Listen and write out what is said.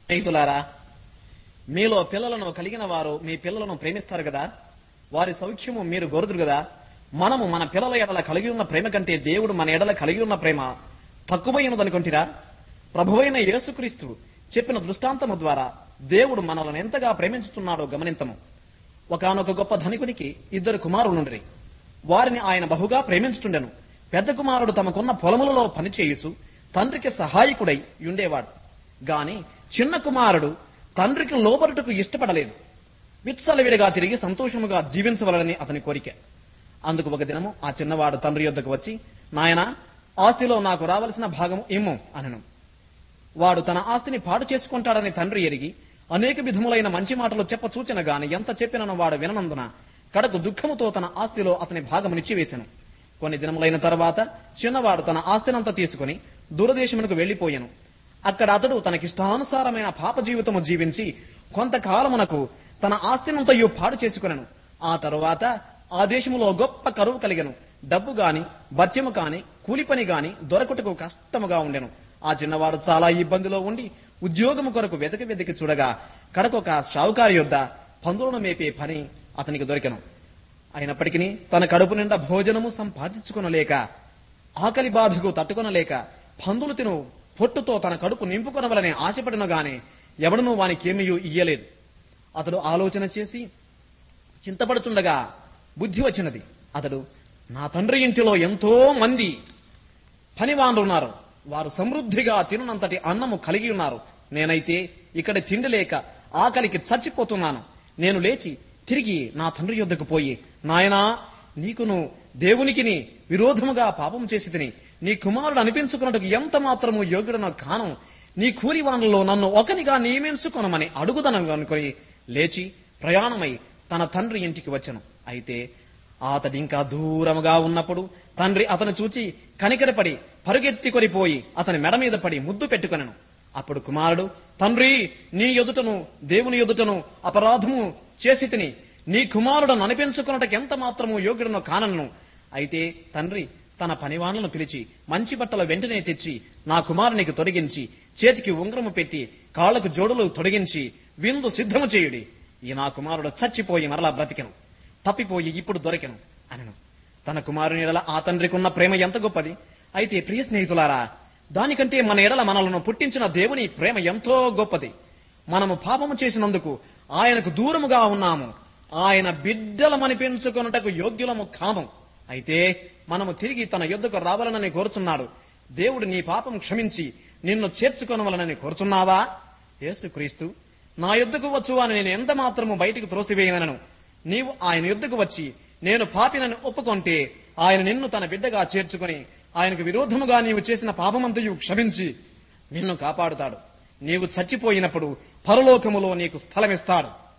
స్నేహితులారా మీలో పిల్లలను కలిగిన వారు మీ పిల్లలను ప్రేమిస్తారు కదా వారి సౌఖ్యము మీరు గోరుదురు కదా మనము మన పిల్లల ఎడల కలిగి ఉన్న ప్రేమ కంటే దేవుడు మన ఎడల కలిగి ఉన్న ప్రేమ తక్కువైనదనుకుంటురా ప్రభువైన యేసుక్రీస్తు చెప్పిన దృష్టాంతము ద్వారా దేవుడు మనలను ఎంతగా ప్రేమించుతున్నాడో గమనింతము ఒకానొక గొప్ప ధనికునికి ఇద్దరు కుమారులుండ్రి వారిని ఆయన బహుగా ప్రేమించుతుండెను పెద్ద కుమారుడు తమకున్న పొలములలో పనిచేయుచు తండ్రికి సహాయకుడై ఉండేవాడు గాని చిన్న కుమారుడు తండ్రికి లోబరుటకు ఇష్టపడలేదు విత్సలవిడిగా తిరిగి సంతోషముగా జీవించవలనని అతని కోరిక అందుకు ఒక దినము ఆ చిన్నవాడు తండ్రి యొద్దకు వచ్చి నాయనా ఆస్తిలో నాకు రావలసిన భాగము ఇమ్ము అనను వాడు తన ఆస్తిని పాడు చేసుకుంటాడని తండ్రి ఎరిగి అనేక విధములైన మంచి మాటలు చెప్ప సూచన గాని ఎంత చెప్పినను వాడు విననందున కడకు దుఃఖముతో తన ఆస్తిలో అతని భాగమునిచ్చి వేసెను కొన్ని దినములైన తర్వాత చిన్నవాడు తన ఆస్తినంతా తీసుకుని దూరదేశమునకు వెళ్లిపోయాను అక్కడ అతడు తనకిష్టానుసారమైన పాప జీవితము జీవించి కొంతకాలమునకు తన ఆస్తినంతయు పాడు చేసుకునను ఆ తరువాత ఆ దేశములో గొప్ప కరువు కలిగెను డబ్బు గాని బత్యము కాని కూలి పని గాని దొరకుటకు కష్టముగా ఉండెను ఆ చిన్నవాడు చాలా ఇబ్బందిలో ఉండి ఉద్యోగము కొరకు వెతకి వెతికి చూడగా కడకొక షావుకారి యొద్ద పందులను మేపే పని అతనికి దొరికెను అయినప్పటికీ తన కడుపు నిండా భోజనము సంపాదించుకొనలేక ఆకలి బాధకు తట్టుకొనలేక పందులు తిను పొట్టుతో తన కడుపు నింపుకొనవలనే ఆశపడిన గాని ఎవడనూ వానికేమీ ఇయ్యలేదు అతడు ఆలోచన చేసి చింతపడుచుండగా బుద్ధి వచ్చినది అతడు నా తండ్రి ఇంటిలో ఎంతో మంది పనివాన్లు ఉన్నారు వారు సమృద్ధిగా తినునంతటి అన్నము కలిగి ఉన్నారు నేనైతే ఇక్కడ తిండి లేక ఆకలికి చచ్చిపోతున్నాను నేను లేచి తిరిగి నా తండ్రి యొద్దకు పోయి నాయనా నీకును దేవునికిని విరోధముగా పాపం చేసి తిని నీ కుమారుడు అనిపించుకున్నట్టుకు ఎంత మాత్రము యోగ్యుడనో కాను నీ కూలి వానలో నన్ను ఒకనిగా నియమించుకొనమని అడుగుదను అనుకుని లేచి ప్రయాణమై తన తండ్రి ఇంటికి వచ్చెను అయితే అతడు ఇంకా దూరముగా ఉన్నప్పుడు తండ్రి అతను చూచి కనికరపడి పరుగెత్తి కొనిపోయి అతని మెడ మీద పడి ముద్దు పెట్టుకొనెను అప్పుడు కుమారుడు తండ్రి నీ ఎదుటను దేవుని ఎదుటను అపరాధము చేసి తిని నీ కుమారుడు అనిపించుకున్నటకు ఎంత మాత్రము యోగ్యుడనో కానను అయితే తండ్రి తన పనివాణలను పిలిచి మంచి బట్టల వెంటనే తెచ్చి నా కుమారునికి తొడిగించి చేతికి ఉంగరము పెట్టి కాళ్లకు జోడులు తొడిగించి విందు సిద్ధము చేయుడి ఈ నా కుమారుడు చచ్చిపోయి మరలా బ్రతికెను తప్పిపోయి ఇప్పుడు దొరికెను అనను తన కుమారుని ఎడల ఆ తండ్రికి ఉన్న ప్రేమ ఎంత గొప్పది అయితే ప్రియ స్నేహితులారా దానికంటే మన ఎడల మనలను పుట్టించిన దేవుని ప్రేమ ఎంతో గొప్పది మనము పాపము చేసినందుకు ఆయనకు దూరముగా ఉన్నాము ఆయన బిడ్డలమనిపించుకొనుటకు యోగ్యులము కాము అయితే మనము తిరిగి తన యుద్ధకు రావాలనని కోరుచున్నాడు దేవుడు నీ పాపం క్షమించి నిన్ను చేర్చుకొనవలనని కోరుచున్నావా యేసుక్రీస్తు నా యుద్ధకు వచ్చు అని నేను ఎంత మాత్రము బయటికి త్రోసివేయనను నీవు ఆయన యుద్ధకు వచ్చి నేను పాపినని ఒప్పుకొంటే ఆయన నిన్ను తన బిడ్డగా చేర్చుకొని ఆయనకు విరోధముగా నీవు చేసిన పాపమంతయు క్షమించి నిన్ను కాపాడుతాడు నీవు చచ్చిపోయినప్పుడు పరలోకములో నీకు స్థలమిస్తాడు